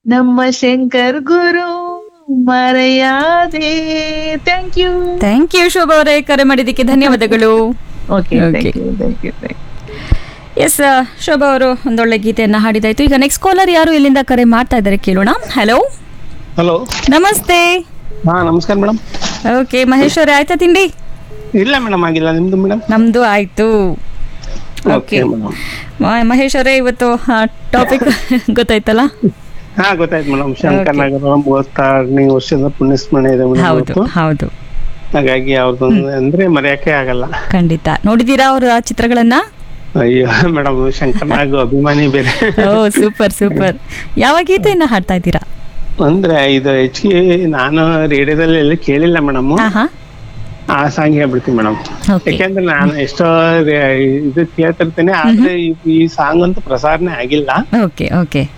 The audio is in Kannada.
ನಮ್ಮ ಶಂಕರ್ ಗುರು ಮರೆಯಾದೆ thank you thank you Shobha ಅವರೇ ಕರೆ ಮಾಡಿದ್ದಕ್ಕೆ ಧನ್ಯವಾದಗಳು okay Okay. Thank you thank you thanks Shobha ಅವರು ಒಂದೊಳ್ಳೆ ಗೀತೆಯನ್ನ ಹಾಡಿದಾಯ್ತು ಈಗ ನೆಕ್ಸ್ಟ್ ಕಾಲರ್ ಯಾರು ಇಲ್ಲಿಂದ ಕರೆ ಮಾಡ್ತಾ ಇದ್ದಾರೆ ಕೇಳೋಣ ಹಲೋ ಹಲೋ ನಮಸ್ತೆ ಹಾ ನಮಸ್ಕಾರ ಮೇಡಮ್ ಓಕೆ ಮಹೇಶ್ ಅವರೇ ಆಯ್ತಾ ತಿಂಡಿ ಇಲ್ಲ ಮೇಡಮ್ ಆಗಿಲ್ಲ ನಿಮ್ದು ಮೇಡಮ್ ನಮ್ದು ಆಯ್ತು ಓಕೆ ಓಕೆ ಮೇಡಮ್ ಮಹೇಶ್ ಅವರೇ ಇವತ್ತು ಟಾಪಿಕ್ ಗೊತ್ತಾಯ್ತಲ್ಲ ಹಾ ಗೊತ್ತಾಯ್ತು ಮೇಡಮ್ ಶಂಕರನಗರ ಮೂವತ್ತಾರನೇ ವರ್ಷದ ಪುಣ್ಯಸ್ಮರಣೆ ಇದೆ ಮೇಡಮ್ ಹೌದು ಇವತ್ತು ಹೌದು ಹಾಗಾಗಿ ಅವ್ರದ್ದೊಂದು ಅಂದ್ರೆ ಮರೆಯಕ್ಕೆ ಆಗಲ್ಲ ಖಂಡಿತ ನೋಡಿದೀರಾ ಅವರ ಚಿತ್ರಗಳನ್ನ ಅಯ್ಯೋ ಮೇಡಮ್ ಶಂಕರನಾಗ ಅಭಿಮಾನಿ ಬೇರೆ ಓ ಸೂಪರ್ ಸೂಪರ್ ಯಾವ ಗೀತೆಯನ್ನ ಹಾಡ್ತಾ ಇದ್ದೀರಾ ಅಂದ್ರೆ ಇದು ಹೆಚ್ಚಿಗೆ ನಾನು ರೇಡಿಯೋದಲ್ಲಿ ಎಲ್ಲಿ ಕೇಳಿಲ್ಲ ಮೇಡಮ್ ಹಾ ಹಾ ಆ ಸಾಂಗ್ ಹೇಳ್ಬಿಡ್ತೀನಿ ಮೇಡಮ್ ಓಕೆ ಯಾಕೆಂದ್ರೆ ನಾನು ಎಷ್ಟೋ ರೇ- ಇದು ಕೇಳ್ತಿರ್ತೇನೆ ಆದ್ರೆ ಈ- ಈ ಸಾಂಗ್ ಅಂತೂ ಪ್ರಸಾರನೇ ಆಗಿಲ್ಲ ಓಕೆ ಓಕೆ